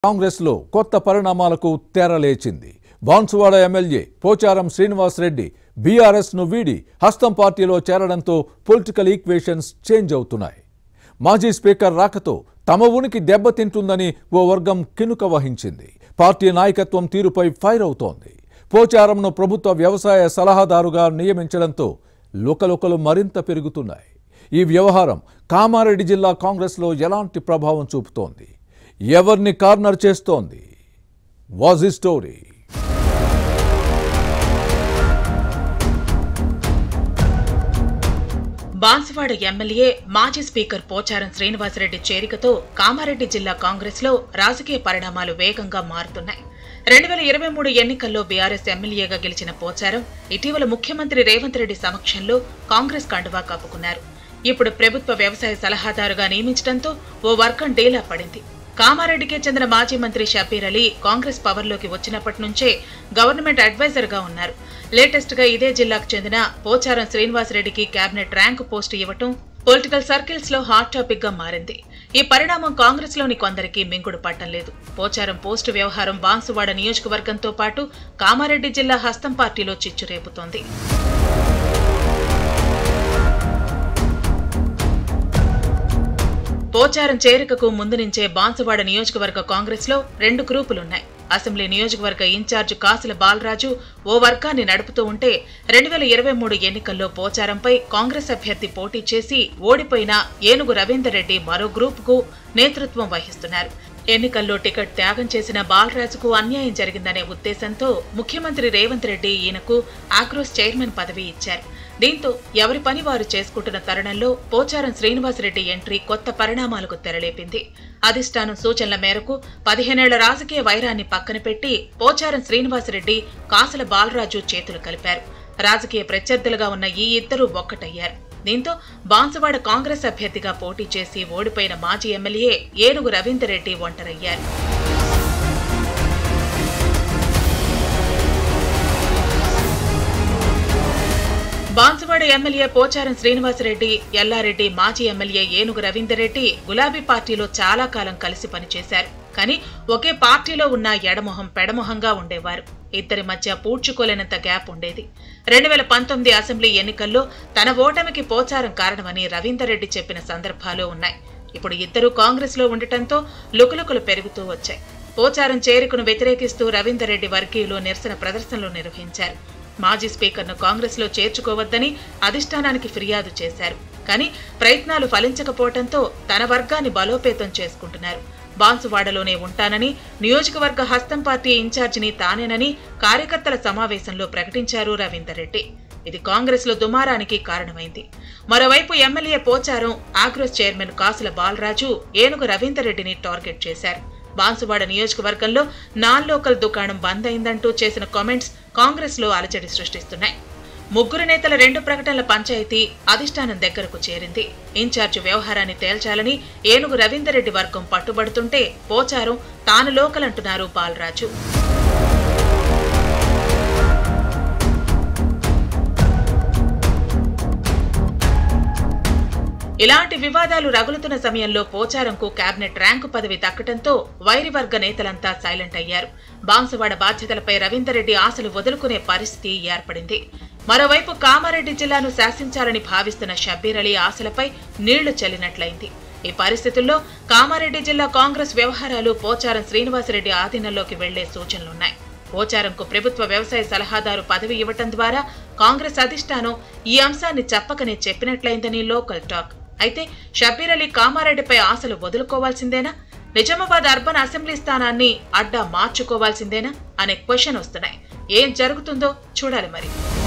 కాంగ్రెస్లో కొత్త పరిణామాలకు తెరలేచింది బాన్సువాడ ఎమ్మెల్యే పోచారం శ్రీనివాసరెడ్డి బీఆర్ఎస్ను వీడి హస్తం పార్టీలో చేరడంతో పొలిటికల్ ఈక్వేషన్స్ చేంజ్ అవుతున్నాయి మాజీ స్పీకర్ రాకతో తమ ఉనికి దెబ్బతింటుందని ఓ వర్గం కినుక వహించింది పార్టీ నాయకత్వం తీరుపై ఫైర్ అవుతోంది పోచారంను ప్రభుత్వ వ్యవసాయ సలహాదారుగా నియమించడంతో లుకలుకలు మరింత పెరుగుతున్నాయి ఈ వ్యవహారం కామారెడ్డి జిల్లా కాంగ్రెస్లో ఎలాంటి ప్రభావం చూపుతోంది ఎవరిని కార్నర్ చేస్తోంది వాజ్ ఈ స్టోరీ బాన్సువాడ ఎమ్మెల్యే మాజీ స్పీకర్ పోచారం శ్రీనివాసరెడ్డి చేరికతో కామారెడ్డి జిల్లా కాంగ్రెస్ లో రాజకీయ పరిణామాలు వేగంగా మారుతున్నాయి రెండు వేల ఇరవై మూడు ఎన్నికల్లో బీఆర్ఎస్ ఎమ్మెల్యేగా గెలిచిన పోచారం ఇటీవల ముఖ్యమంత్రి రేవంత్ రెడ్డి సమక్షంలో కాంగ్రెస్ కండువా కప్పుకున్నారు ఇప్పుడు ప్రభుత్వ వ్యవసాయ సలహాదారుగా నియమించడంతో ఓ వర్గం డీలా పడింది కామారెడ్డికే చెందిన మాజీ మంత్రి షబీర్ అలీ కాంగ్రెస్ పవర్లోకి వచ్చినప్పటి నుంచే గవర్నమెంట్ అడ్వైజర్ గా ఉన్నారు లేటెస్ట్ గా ఇదే జిల్లాకు చెందిన పోచారం శ్రీనివాసరెడ్డికి కేబినెట్ ర్యాంకు పోస్టు ఇవ్వటం పొలిటికల్ సర్కిల్స్ లో హాట్ టాపిక్ గా మారింది ఈ పరిణామం కాంగ్రెస్ లోని కొందరికి మింగుడు పట్టం లేదు పోచారం పోస్టు వ్యవహారం బాన్సువాడ నియోజకవర్గంతో పాటు కామారెడ్డి జిల్లా హస్తం పార్టీలో చిచ్చు రేపుతోంది పోచారం చేరికకు ముందు నుంచే బాన్సువాడ నియోజకవర్గ కాంగ్రెస్ లో రెండు గ్రూపులున్నాయి అసెంబ్లీ నియోజకవర్గ ఇన్ఛార్జ్ కాసుల బాలరాజు ఓ వర్గాన్ని నడుపుతూ ఉంటే రెండు వేల ఇరవై మూడు ఎన్నికల్లో పోచారంపై కాంగ్రెస్ అభ్యర్థి పోటీ చేసి ఓడిపోయిన ఏనుగు రవీందర్ రెడ్డి మరో గ్రూపుకు నేతృత్వం వహిస్తున్నారు ఎన్నికల్లో టికెట్ త్యాగం చేసిన బాలరాజుకు అన్యాయం జరిగిందనే ఉద్దేశంతో ముఖ్యమంత్రి రేవంత్ రెడ్డి ఈయనకు ఆక్రోస్ చైర్మన్ పదవి ఇచ్చారు దీంతో ఎవరి పని వారు చేసుకుంటున్న తరుణంలో పోచారం శ్రీనివాసరెడ్డి ఎంట్రీ కొత్త పరిణామాలకు తెరలేపింది అధిష్టానం సూచనల మేరకు పదిహేనేళ్ల రాజకీయ వైరాన్ని పక్కన పెట్టి పోచారం శ్రీనివాసరెడ్డి కాసుల బాలరాజు చేతులు కలిపారు రాజకీయ ప్రత్యర్థులుగా ఉన్న ఈ ఇద్దరూ ఒక్కటయ్యారు దీంతో బాన్సువాడ కాంగ్రెస్ అభ్యర్థిగా పోటీ చేసి ఓడిపోయిన మాజీ ఎమ్మెల్యే ఏనుగు రవీందర్ రెడ్డి ఒంటరయ్యారు బాన్సువాడ ఎమ్మెల్యే పోచారం శ్రీనివాసరెడ్డి ఎల్లారెడ్డి మాజీ ఎమ్మెల్యే ఏనుగు రవీందర్ రెడ్డి గులాబీ పార్టీలో చాలా కాలం కలిసి పనిచేశారు కానీ ఒకే పార్టీలో ఉన్న ఎడమొహం పెడమొహంగా ఉండేవారు ఇద్దరి మధ్య పూడ్చుకోలేనంత గ్యాప్ ఉండేది రెండు వేల పంతొమ్మిది అసెంబ్లీ ఎన్నికల్లో తన ఓటమికి పోచారం కారణమని రవీందర్ రెడ్డి చెప్పిన సందర్భాలు ఉన్నాయి ఇప్పుడు ఇద్దరూ కాంగ్రెస్ లో ఉండటంతో లుకలుకలు పెరుగుతూ వచ్చాయి పోచారం చేరికను వ్యతిరేకిస్తూ రవీందర్ రెడ్డి వర్గీయులు నిరసన ప్రదర్శనలు నిర్వహించారు మాజీ స్పీకర్ను కాంగ్రెస్ లో చేర్చుకోవద్దని అధిష్టానానికి ఫిర్యాదు చేశారు కానీ ప్రయత్నాలు ఫలించకపోవడంతో తన వర్గాన్ని బలోపేతం చేసుకుంటున్నారు బాన్సువాడలోనే ఉంటానని నియోజకవర్గ హస్తం పార్టీ ఇన్ఛార్జిని తానేనని కార్యకర్తల సమావేశంలో ప్రకటించారు రవీందర్ రెడ్డి ఇది కాంగ్రెస్ లో దుమారానికి కారణమైంది మరోవైపు ఎమ్మెల్యే పోచారం ఆగ్రోస్ చైర్మన్ కాసుల బాలరాజు ఏనుగు రవీందర్ రెడ్డిని టార్గెట్ చేశారు బాన్సువాడ నియోజకవర్గంలో నాన్ లోకల్ దుకాణం బంద్ అయిందంటూ చేసిన కామెంట్స్ కాంగ్రెస్ లో అలజడి సృష్టిస్తున్నాయి ముగ్గురు నేతల రెండు ప్రకటనల పంచాయతీ అధిష్టానం దగ్గరకు చేరింది ఇన్ఛార్జ్ వ్యవహారాన్ని తేల్చాలని ఏనుగు రవీందర్ రెడ్డి వర్గం పట్టుబడుతుంటే పోచారం తాను లోకల్ అంటున్నారు బాలరాజు ఇలాంటి వివాదాలు రగులుతున్న సమయంలో పోచారంకు కేబినెట్ ర్యాంకు పదవి దక్కడంతో వైరి వర్గ నేతలంతా సైలెంట్ అయ్యారు బాన్సువాడ బాధ్యతలపై రవీందర్ రెడ్డి ఆశలు వదులుకునే పరిస్థితి ఏర్పడింది మరోవైపు కామారెడ్డి జిల్లాను శాసించాలని భావిస్తున్న షబ్బీర్ అలీ ఆశలపై నీళ్లు చల్లినట్లయింది ఈ పరిస్థితుల్లో కామారెడ్డి జిల్లా కాంగ్రెస్ వ్యవహారాలు పోచారం శ్రీనివాసరెడ్డి ఆధీనంలోకి వెళ్లే సూచనలున్నాయి పోచారంకు ప్రభుత్వ వ్యవసాయ సలహాదారు పదవి ఇవ్వటం ద్వారా కాంగ్రెస్ అధిష్టానం ఈ అంశాన్ని చెప్పకనే చెప్పినట్లయిందని లోకల్ టాక్ అయితే షబీర్ అలీ కామారెడ్డిపై ఆశలు వదులుకోవాల్సిందేనా నిజామాబాద్ అర్బన్ అసెంబ్లీ స్థానాన్ని అడ్డా మార్చుకోవాల్సిందేనా అనే క్వశ్చన్ వస్తున్నాయి ఏం జరుగుతుందో చూడాలి మరి